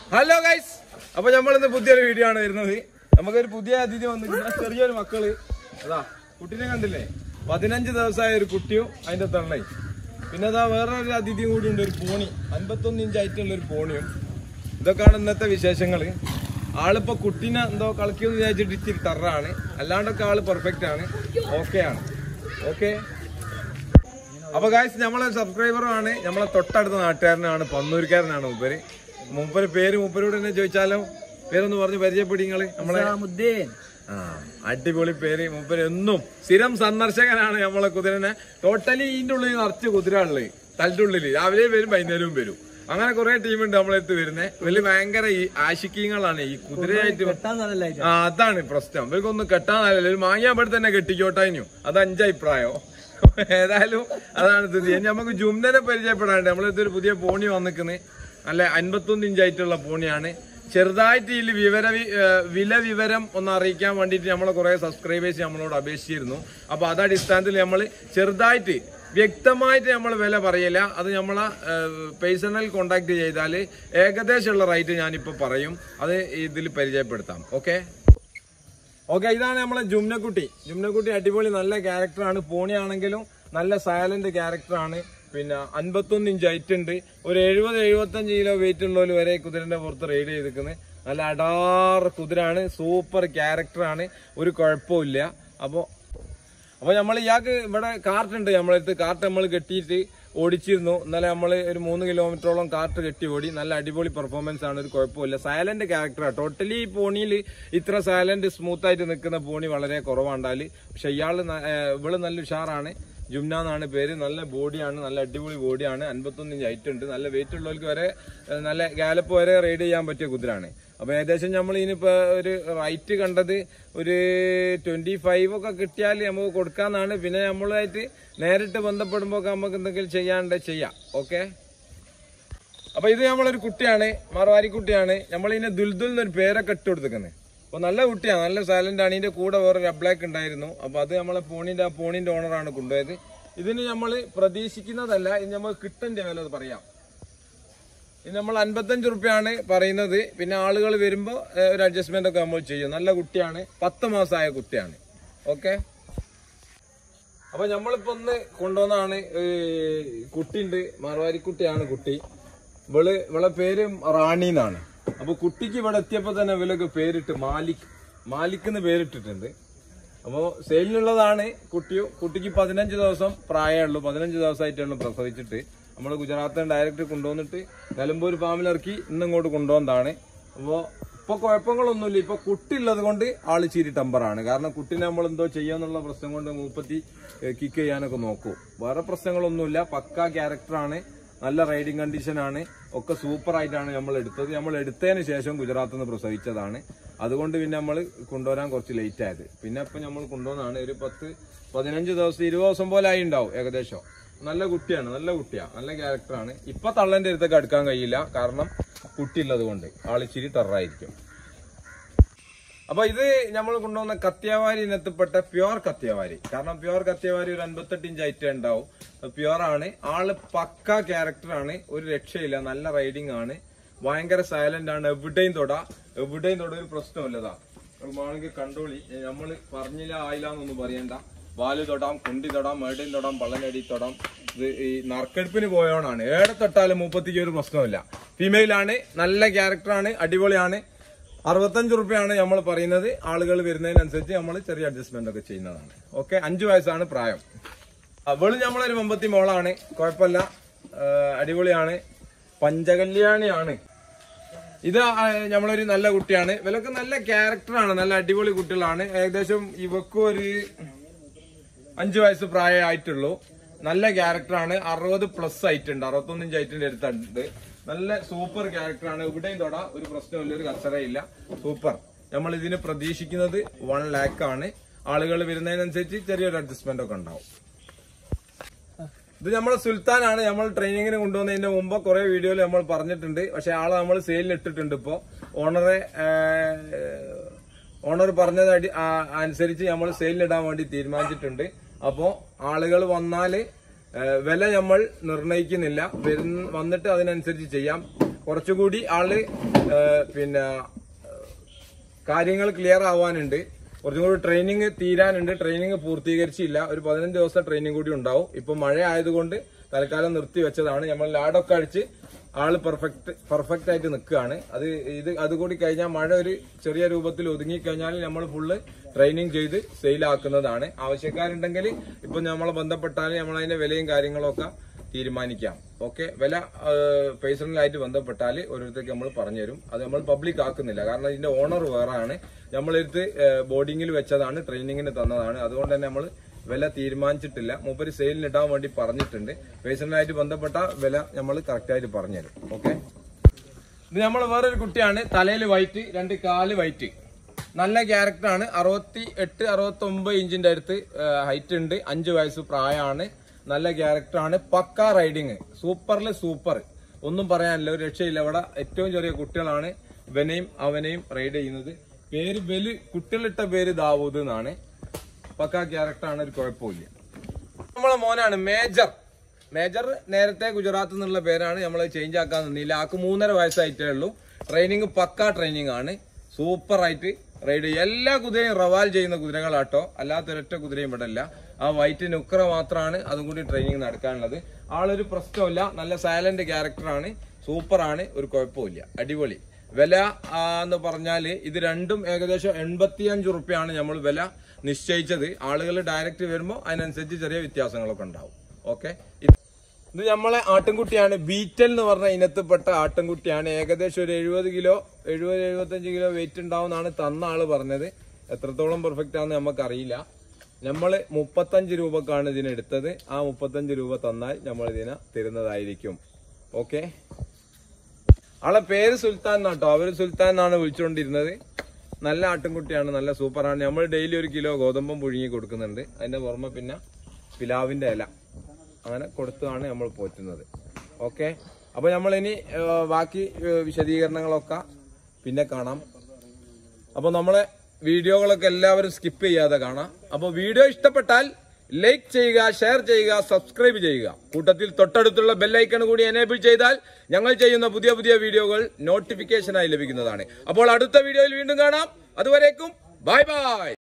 hello guys അപ്പൊ നമ്മളിന്ന് പുതിയൊരു വീഡിയോ ആണ് വരുന്നത് നമുക്കൊരു പുതിയ അതിഥി വന്നിട്ടുണ്ട് ചെറിയൊരു മക്കള് അതാ കുട്ടീനെ കണ്ടില്ലേ പതിനഞ്ച് ദിവസമായ ഒരു കുട്ടിയും അതിന്റെ തള്ളയും പിന്നെ അതാ വേറൊരു അതിഥിയും കൂടി ഉണ്ട് ഒരു പോണി അൻപത്തൊന്ന് ഇഞ്ച് ആയിട്ടുള്ള ഒരു പോണിയും ഇതൊക്കെയാണ് ഇന്നത്തെ വിശേഷങ്ങള് ആളിപ്പോ കുട്ടീനെ എന്തോ കളിക്കുമെന്ന് വിചാരിച്ചിട്ട് ഇച്ചിരി തറാണ് അല്ലാണ്ടൊക്കെ ആള് പെർഫെക്റ്റ് ആണ് ഓക്കെ ആണ് ഓക്കെ അപ്പൊ ഗായ്സ് നമ്മളെ സബ്സ്ക്രൈബറുമാണ് നമ്മളെ തൊട്ടടുത്ത നാട്ടുകാരനാണ് പന്നൂർക്കാരനാണ് മൂപ്പര് മൂപ്പര് പേര് മൂപ്പരോട് തന്നെ ചോദിച്ചാലോ പേരൊന്ന് പറഞ്ഞ് പരിചയപ്പെടി നിങ്ങള് നമ്മളെ ആ അടിപൊളി പേര് മൂപ്പര് എന്നും സ്ഥിരം സന്ദർശകനാണ് നമ്മളെ കുതിരനെ ടോട്ടലി ഇതിന്റെ ഉള്ളിൽ നിറച്ച് കുതിരകളില് തലിന്റെ ഉള്ളില് രാവിലെ വരും വൈകുന്നേരവും വരും അങ്ങനെ കുറെ ടീമുണ്ട് നമ്മളെടുത്ത് വരുന്നത് വലിയ ഭയങ്കര ഈ ആശിക്കീങ്ങളാണ് ഈ കുതിരയായിട്ട് ആ അതാണ് പ്രശ്നം ഇവർക്കൊന്നും കെട്ടാനല്ല ഒരു മാങ്ങിയാമ്പടി തന്നെ കെട്ടിക്കോട്ടായിനു അത് അഞ്ചഭിപ്രായോ ഏതായാലും അതാണ് സ്ഥിതി ഇനി നമുക്ക് ജുംനനെ പരിചയപ്പെടാണ്ട് നമ്മളിതൊരു പുതിയ പോണി വന്നിക്കുന്നത് നല്ല അൻപത്തൊന്ന് ഇഞ്ചായിട്ടുള്ള പോണിയാണ് ചെറുതായിട്ട് ഇതിൽ വിവര വി- ഏഹ് വില വിവരം ഒന്ന് അറിയിക്കാൻ വേണ്ടിയിട്ട് നമ്മളെ കുറെ സബ്സ്ക്രൈബേഴ്സ് നമ്മളോട് അപേക്ഷിച്ചിരുന്നു അപ്പൊ അത് അടിസ്ഥാനത്തിൽ നമ്മൾ ചെറുതായിട്ട് വ്യക്തമായിട്ട് നമ്മൾ വില പറയില്ല അത് നമ്മളെ പേഴ്സണൽ കോണ്ടാക്ട് ചെയ്താൽ ഏകദേശമുള്ള റേറ്റ് ഞാനിപ്പോൾ പറയും അത് ഇതിൽ പരിചയപ്പെടുത്താം ഓക്കെ ഓക്കെ ഇതാണ് നമ്മളെ ജുംനക്കുട്ടി ജുംനക്കുട്ടി അടിപൊളി നല്ല ക്യാരക്ടറാണ് പോണിയാണെങ്കിലും നല്ല സൈലന്റ് ക്യാരക്ടറാണ് പിന്നെ അൻപത്തൊന്ന് ഇഞ്ച് ഹൈറ്റ് ഉണ്ട് ഒരു എഴുപത് എഴുപത്തഞ്ച് കിലോ വെയിറ്റ് ഉള്ളവർ വരെ ഈ കുതിരന്റെ പുറത്ത് റൈഡ് ചെയ്തിരിക്കുന്നത് നല്ല അടാർ കുതിരാണ് സൂപ്പർ ക്യാരക്ടറാണ് ഒരു കുഴപ്പമില്ല അപ്പോൾ അപ്പൊ നമ്മൾ ഇയാൾക്ക് ഇവിടെ കാർട്ട് ഉണ്ട് നമ്മളടുത്ത് കാർട്ട് നമ്മൾ കെട്ടിയിട്ട് ഓടിച്ചിരുന്നു ഇന്നലെ നമ്മൾ ഒരു മൂന്ന് കിലോമീറ്ററോളം കാർട്ട് കെട്ടി ഓടി നല്ല അടിപൊളി പെർഫോമൻസ് ആണ് ഒരു കുഴപ്പമില്ല സൈലന്റ് ക്യാരക്ടറാണ് ടോട്ടലി ഈ പോണിയിൽ ഇത്ര സൈലന്റ് സ്മൂത്ത് ആയിട്ട് നിൽക്കുന്ന പോണി വളരെ കുറവാണ്ടാല് പക്ഷെ ഇയാള് ന- ഏഹ് ഇവള് നല്ല ഉഷാറാണ് ജുംന എന്നാണ് പേര് നല്ല ബോഡിയാണ് നല്ല അടിപൊളി ബോഡിയാണ് അൻപത്തൊന്ന് ഇഞ്ച് ഹൈറ്റ് ഉണ്ട് നല്ല വെയിറ്റ് ഉള്ളവർക്ക് വരെ ഏഹ് നല്ല ഗാലപ്പ് വരെ റൈഡ് ചെയ്യാൻ പറ്റിയ കുതിരാണ് അപ്പൊ ഏകദേശം നമ്മൾ ഇനിയിപ്പോ ഒരു റൈറ്റ് കണ്ടത് ഒരു ട്വന്റി ഫൈവ് ഒക്കെ കിട്ടിയാൽ നമുക്ക് കൊടുക്കാന്നാണ് പിന്നെ നമ്മളുമായിട്ട് നേരിട്ട് ബന്ധപ്പെടുമ്പോ നമുക്ക് എന്തെങ്കിലും ചെയ്യാണ്ട് ചെയ്യാം ഓക്കെ അപ്പൊ ഇത് നമ്മളൊരു കുട്ടിയാണ് മറവാരി കുട്ടിയാണ് നമ്മൾ ഇതിനെ ദുൽദുൽ എന്നൊരു പേരൊക്കെ ഇട്ട് കൊടുത്തിരിക്കുന്നത് അപ്പൊ നല്ല കുട്ടിയാണ് നല്ല സൈലന്റ് ആണ് ഇതിന്റെ കൂടെ വേറെ റബ്ലാക്ക് ഉണ്ടായിരുന്നു അപ്പൊ അത് നമ്മളെ പോണിന്റെ ആ പോണിന്റെ ഓണറാണ് കൊണ്ടുപോയത് ഇതിന് നമ്മൾ പ്രതീക്ഷിക്കുന്നതല്ല ഇത് നമ്മൾ കിട്ടന്റെ വില അത് പറയാം ഇത് നമ്മൾ അൻപത്തഞ്ച് റുപ്യാണ് പറയുന്നത് പിന്നെ ആളുകൾ വരുമ്പോൾ ഒരു അഡ്ജസ്റ്റ്മെന്റ് ഒക്കെ നമ്മൾ ചെയ്യും നല്ല കുട്ടിയാണ് പത്ത് മാസമായ കുട്ടിയാണ് ഓക്കെ അപ്പൊ നമ്മളിപ്പോ ഒന്ന് കൊണ്ടുവന്നാണ് കുട്ടിയുണ്ട് മറവാരി കുട്ടിയാണ് കുട്ടി ഇവള് ഇവളെ പേര് റാണി എന്നാണ് അപ്പൊ കുട്ടിക്ക് ഇവിടെ എത്തിയപ്പോ തന്നെ ഇവലൊക്കെ പേരിട്ട് മാലിക് മാലിക് എന്ന് പേരിട്ടിട്ടുണ്ട് അപ്പോ സെയിലിനുള്ളതാണ് കുട്ടിയോ കുട്ടിക്ക് പതിനഞ്ച് ദിവസം പ്രായമുള്ളൂ പതിനഞ്ച് ദിവസമായിട്ടുള്ളൂ പ്രസവിച്ചിട്ട് നമ്മൾ ഗുജറാത്തിൽ ഡയറക്റ്റ് കൊണ്ടുവന്നിട്ട് നിലമ്പൂർ ഫാമിലിറക്കി ഇന്ന് ഇങ്ങോട്ട് കൊണ്ടുവന്നതാണ് അപ്പോൾ ഇപ്പൊ കുഴപ്പങ്ങളൊന്നുമില്ല ഇപ്പൊ കുട്ടി ഉള്ളത് കൊണ്ട് ആള് ചിരി ടെമ്പറാണ് കാരണം കുട്ടിനെ നമ്മൾ എന്തോ ചെയ്യാന്നുള്ള പ്രശ്നം കൊണ്ട് മൂപ്പത്തി കിക്ക് ചെയ്യാനൊക്കെ നോക്കൂ വേറെ പ്രശ്നങ്ങളൊന്നുമില്ല പക്ക ക്യാരക്ടറാണ് നല്ല റൈഡിങ് കണ്ടീഷൻ ആണ് ഒക്കെ സൂപ്പർ ആയിട്ടാണ് നമ്മൾ എടുത്തത് നമ്മൾ എടുത്തതിന് ശേഷം ഗുജറാത്തിൽ നിന്ന് പ്രസവിച്ചതാണ് അതുകൊണ്ട് പിന്നെ നമ്മൾ കൊണ്ടുവരാൻ കുറച്ച് ലേറ്റ് ആയത് പിന്നെ ഇപ്പൊ നമ്മൾ കൊണ്ടുവന്നാണ് ഒരു പത്ത് പതിനഞ്ച് ദിവസം ഇരുപത് ദിവസം പോലെ ആയി ഉണ്ടാവും ഏകദേശം നല്ല കുട്ടിയാണ് നല്ല കുട്ടിയാണ് നല്ല ക്യാരക്ടറാണ് ഇപ്പൊ തള്ളന്റെ അടുത്തൊക്കെ അടുക്കാൻ കഴിയില്ല കാരണം കുട്ടി ഉള്ളത് കൊണ്ട് ആളിച്ചിരി ടെററായിരിക്കും അപ്പൊ ഇത് നമ്മൾ കൊണ്ടുവന്ന കത്യാവാരി ഇനത്തിൽപ്പെട്ട പ്യുവർ കത്യാവാരി കാരണം പ്യുവർ കത്യാവാരി ഒരു അൻപത്തെട്ട് ഇഞ്ച് ഐറ്റം ഉണ്ടാവും പ്യുവർ ആണ് ആള് പക്ക ക്യാരക്ടറാണ് ഒരു രക്ഷയില്ല നല്ല റൈഡിങ് ആണ് ഭയങ്കര സൈലന്റ് ആണ് എവിടെയും തൊടാ എവിടെയും തൊടാ ഒരു പ്രശ്നമില്ലതാ വേണമെങ്കിൽ കണ്ടോളി നമ്മൾ പറഞ്ഞില്ല ആയില്ല എന്നൊന്നും പറയണ്ട വാല് തൊടാം കുണ്ടി തൊടാം മേടയും തൊടാം പള്ളനടി തൊടാം ഇത് ഈ നറുക്കെടുപ്പിന് പോയോണാണ് ഏടെ തൊട്ടാലും മുപ്പത്തിക്ക് ഒരു പ്രശ്നമില്ല ഫീമെയിൽ ആണ് നല്ല ക്യാരക്ടറാണ് അടിപൊളിയാണ് അറുപത്തഞ്ച് റുപ്യാണ് നമ്മൾ പറയുന്നത് ആളുകൾ വരുന്നതിനനുസരിച്ച് നമ്മൾ ചെറിയ അഡ്ജസ്റ്റ്മെന്റ് ഒക്കെ ചെയ്യുന്നതാണ് ഓക്കെ അഞ്ചു വയസ്സാണ് പ്രായം അവള് നമ്മളൊരു മമ്പത്തി മോളാണ് കുഴപ്പമില്ല ആ, അടിപൊളിയാണ് പഞ്ചകല്യാണിയാണ് ഇത് ആ, നമ്മളൊരു നല്ല കുട്ടിയാണ് ഇവരൊക്കെ നല്ല ക്യാരക്ടറാണ് നല്ല അടിപൊളി കുട്ടികളാണ് ഏകദേശം ഇവക്കും ഒരു അഞ്ചു വയസ്സ് പ്രായമായിട്ടുള്ളൂ നല്ല ക്യാരക്ടറാണ് അറുപത് പ്ലസ് ആയിട്ടുണ്ട് അറുപത്തൊന്നിഞ്ച് ആയിട്ടുണ്ട് അടുത്തുണ്ട് നല്ല സൂപ്പർ ക്യാരക്ടറാണ് ഇവിടെയും തൊടാ ഒരു പ്രശ്നമില്ല ഒരു കച്ചറയില്ല സൂപ്പർ നമ്മൾ ഇതിന് പ്രതീക്ഷിക്കുന്നത് വൺ ലാക്ക് ആണ് ആളുകൾ വരുന്നതിനനുസരിച്ച് ചെറിയൊരു അഡ്ജസ്റ്റ്മെന്റ് ഒക്കെ ഉണ്ടാവും ഇത് നമ്മളെ സുൽത്താനാണ് നമ്മൾ ട്രെയിനിങ്ങിന് കൊണ്ടുവന്നതിന്റെ മുമ്പ് കുറെ വീഡിയോയിൽ നമ്മൾ പറഞ്ഞിട്ടുണ്ട് പക്ഷെ ആളെ നമ്മൾ സെയിലിൽ ഇട്ടിട്ടുണ്ട് ഇപ്പോ ഓണറെ ഓണർ പറഞ്ഞത് അടി- ആ, അനുസരിച്ച് നമ്മൾ സെയിലിടാൻ വേണ്ടി തീരുമാനിച്ചിട്ടുണ്ട് അപ്പോ ആളുകൾ വന്നാല് ഏ, വില നമ്മൾ നിർണയിക്കുന്നില്ല വരുന്ന വന്നിട്ട് അതിനനുസരിച്ച് ചെയ്യാം കുറച്ചുകൂടി ആള് ഏഹ്, പിന്നെ കാര്യങ്ങൾ ക്ലിയർ ആവാനുണ്ട് കുറച്ചും കൂടി ട്രെയിനിങ് തീരാനുണ്ട് ട്രെയിനിങ് പൂർത്തീകരിച്ചില്ല ഒരു പതിനഞ്ച് ദിവസത്തെ ട്രെയിനിങ് കൂടി ഉണ്ടാവും ഇപ്പൊ മഴ ആയതുകൊണ്ട് തൽക്കാലം നിർത്തി വെച്ചതാണ് നമ്മൾ ലാഡൊക്കെ അടിച്ച് ആള് പെർഫെക്റ്റ് പെർഫെക്റ്റ് ആയിട്ട് നിൽക്കുകയാണ് അത് ഇത് അതുകൂടി കഴിഞ്ഞാൽ മഴ ഒരു ചെറിയ രൂപത്തിൽ ഒതുങ്ങി കഴിഞ്ഞാൽ നമ്മൾ ഫുള്ള് ട്രെയിനിങ് ചെയ്ത് സെയിലാക്കുന്നതാണ് ആവശ്യക്കാരുണ്ടെങ്കിൽ ഇപ്പൊ നമ്മളെ ബന്ധപ്പെട്ടാൽ നമ്മൾ അതിന്റെ വിലയും കാര്യങ്ങളും ഒക്കെ തീരുമാനിക്കാം ഓക്കെ വില പേഴ്സണലായിട്ട് ബന്ധപ്പെട്ടാൽ ഓരോരുത്തർക്ക് നമ്മൾ പറഞ്ഞു തരും അത് നമ്മൾ പബ്ലിക് ആക്കുന്നില്ല കാരണം ഇതിന്റെ ഓണർ വേറെ ആണ് നമ്മളെടുത്ത് ബോർഡിങ്ങിൽ വെച്ചതാണ് ട്രെയിനിങ്ങിന് തന്നതാണ് അതുകൊണ്ട് തന്നെ നമ്മൾ വില തീരുമാനിച്ചിട്ടില്ല മൂപ്പര് സെയിലിന് ഇടാൻ വേണ്ടി പറഞ്ഞിട്ടുണ്ട് പേഴ്സണലായിട്ട് ബന്ധപ്പെട്ട വില നമ്മൾ കറക്റ്റ് ആയിട്ട് പറഞ്ഞുതരും ഓക്കെ ഇത് നമ്മൾ വേറൊരു കുട്ടിയാണ് തലയിൽ വൈറ്റ് രണ്ട് കാല് വൈറ്റ് നല്ല ക്യാരക്ടറാണ് അറുപത്തി എട്ട് അറുപത്തി ഒമ്പത് ഇഞ്ചിന്റെ അടുത്ത് ഹൈറ്റ് ഉണ്ട് അഞ്ച് വയസ്സ് പ്രായമാണ് നല്ല ക്യാരക്ടറാണ് പക്ക റൈഡിങ് സൂപ്പറിൽ സൂപ്പർ ഒന്നും പറയാനില്ല ഒരു രക്ഷയില്ല ഇവിടെ ഏറ്റവും ചെറിയ കുട്ടികളാണ് ഇവനെയും അവനെയും റൈഡ് ചെയ്യുന്നത് പേര് ബലി കുട്ടികളിട്ട പേര് ദാവൂദ് എന്നാണ് പക്ക ക്യാരക്ടറാണ് ഒരു കുഴപ്പമില്ല നമ്മളെ മോനാണ് മേജർ മേജർ നേരത്തെ ഗുജറാത്തിൽ നിന്നുള്ള പേരാണ് നമ്മൾ ചേഞ്ച് ആക്കാൻ നിന്നില്ല ആക്ക് മൂന്നര വയസ്സായിട്ടേ ഉള്ളൂ ട്രെയിനിങ് പക്ക ട്രെയിനിങ് ആണ് സൂപ്പർ ആയിട്ട് റൈഡ് ചെയ്യും എല്ലാ കുതിരയും റവാൽ ചെയ്യുന്ന കുതിരകളാട്ടോ അല്ലാത്ത ഒരൊറ്റ കുതിരയും ഇവിടെ ഇല്ല ആ വൈറ്റ് നുക്ര മാത്രമാണ് അതും കൂടി ട്രെയിനിങ് നടക്കാനുള്ളത് ആളൊരു പ്രശ്നമില്ല നല്ല സൈലന്റ് ക്യാരക്ടറാണ് സൂപ്പറാണ് ഒരു കുഴപ്പമില്ല അടിപൊളി വില ആ, എന്ന് പറഞ്ഞാല് ഇത് രണ്ടും ഏകദേശം എൺപത്തിയഞ്ച് റുപ്യാണ് നമ്മൾ വില നിശ്ചയിച്ചത് ആളുകൾ ഡയറക്റ്റ് വരുമ്പോൾ അതിനനുസരിച്ച് ചെറിയ വ്യത്യാസങ്ങളൊക്കെ ഉണ്ടാവും ഓക്കെ ഇത് നമ്മളെ ആട്ടിൻകുട്ടിയാണ് ബീറ്റൽ എന്ന് പറഞ്ഞ ഇനത്തിൽപ്പെട്ട ആട്ടിൻകുട്ടിയാണ് ഏകദേശം ഒരു എഴുപത് കിലോ എഴുപത് എഴുപത്തഞ്ച് കിലോ വെയിറ്റ് ഉണ്ടാവുമെന്നാണ് തന്ന ആള് പറഞ്ഞത് എത്രത്തോളം പെർഫെക്റ്റ് ആണെന്ന് നമുക്കറിയില്ല നമ്മൾ മുപ്പത്തഞ്ച് രൂപക്കാണ് ഇതിന് എടുത്തത് ആ മുപ്പത്തഞ്ച് രൂപ തന്നാൽ നമ്മൾ ഇതിനെ തരുന്നതായിരിക്കും ഓക്കെ ആളെ പേര് സുൽത്താൻ എന്നാട്ടോ അവര് സുൽത്താൻ എന്നാണ് വിളിച്ചുകൊണ്ടിരുന്നത് നല്ല ആട്ടിൻകുട്ടിയാണ് നല്ല സൂപ്പറാണ് നമ്മൾ ഡെയിലി ഒരു കിലോ ഗോതമ്പം പുഴുങ്ങി കൊടുക്കുന്നുണ്ട് അതിന്റെ പുറമെ പിന്നെ പിലാവിന്റെ ഇല അങ്ങനെ കൊടുത്താണ് നമ്മൾ പോറ്റുന്നത് ഓക്കെ അപ്പൊ നമ്മൾ ഇനി ബാക്കി ഏഹ്, വിശദീകരണങ്ങളൊക്കെ പിന്നെ കാണാം അപ്പൊ നമ്മളെ വീഡിയോകളൊക്കെ എല്ലാവരും സ്കിപ്പ് ചെയ്യാതെ കാണാം അപ്പൊ വീഡിയോ ഇഷ്ടപ്പെട്ടാൽ ലൈക്ക് ചെയ്യുക ഷെയർ ചെയ്യുക സബ്സ്ക്രൈബ് ചെയ്യുക കൂട്ടത്തിൽ തൊട്ടടുത്തുള്ള ബെല്ലൈക്കൺ കൂടി എനേബിൾ ചെയ്താൽ ഞങ്ങൾ ചെയ്യുന്ന പുതിയ പുതിയ വീഡിയോകൾ നോട്ടിഫിക്കേഷനായി ലഭിക്കുന്നതാണ് അപ്പോൾ അടുത്ത വീഡിയോയിൽ വീണ്ടും കാണാം അതുവരേക്കും ബൈ ബൈ